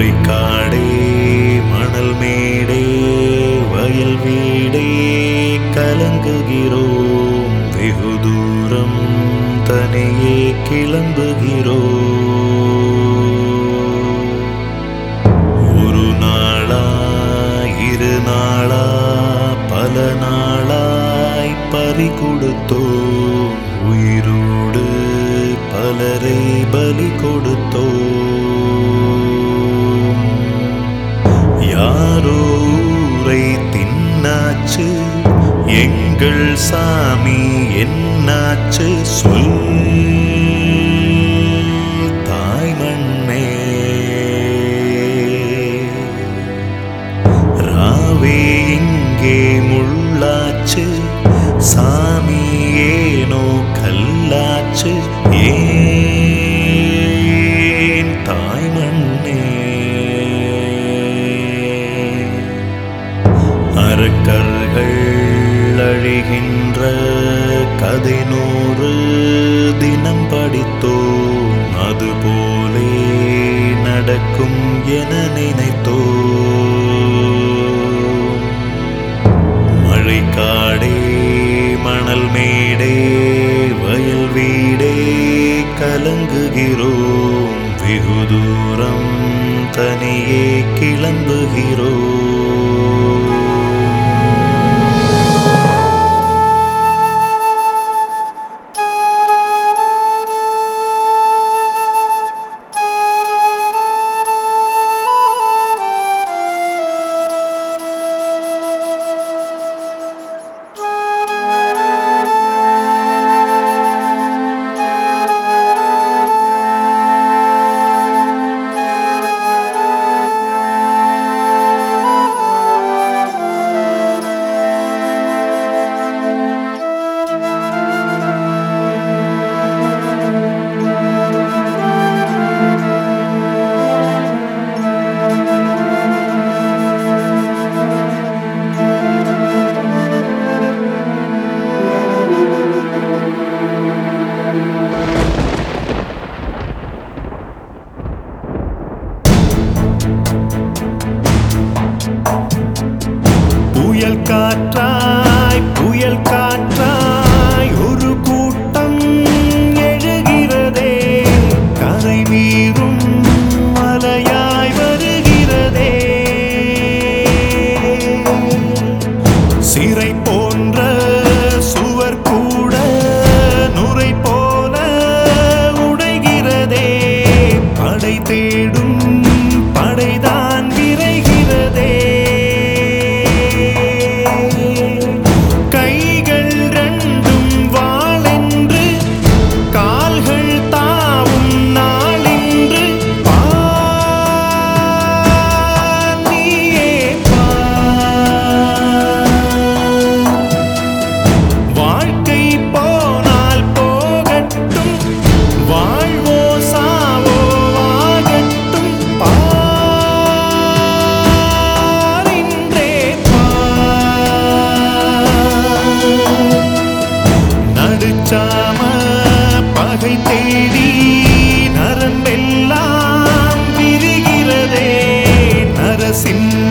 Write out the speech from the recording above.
மழைக்காடே மணல் மேடே வயல் வீடே கலங்குகிறோம் வெகு தூரம் தனியே கிளம்புகிறோம் ஒரு நாளா இரு நாளா பல நாளாய் பறி கொடுத்தோம் உயிரோடு பலரை பலி கொடுத்தோம் யாரோ ஊரை தின்னாச்சு எங்கள் சாமி என்னாச்சு சொல் தாய் மண்ணே ராவே இங்கே முள்ளாச்சு சாமி ஏனோ கல்லாச்சு ஏன் தாய் மண்ணே அரக்கர்கள் அழிகின்ற கதை நூறு தினம் படித்தோம் அதுபோலே நடக்கும் என நினைத்தோம் மழைக்காடே மணல் மேடே வயல் வீடே கலங்குகிறோம் வெகு தூரம் தனியே கிளம்புகிறோம் புயல் காற்றாய் புயல் காற்றாய் ஒரு கூட்டம் எழுகிறதே கரை மீறும் மலையாய் வருகிறதே சிறை போன்ற சுவர் கூட நுரை போல உடைகிறதே படை தேடும் படைதான் விரைகிறதே கைகள் ரெண்டும் வாளென்று கால்கள் தாவும் நாளென்று பார் நீயே பார். வாழ்க்கை போனால் போகட்டும் வாழ்வோ சாவோ ஆகட்டும் பாரின்றே பார். நடுச்சாம பகை தேடி நரம்பெல்லாம் விரிகிறதே நரசிம்ம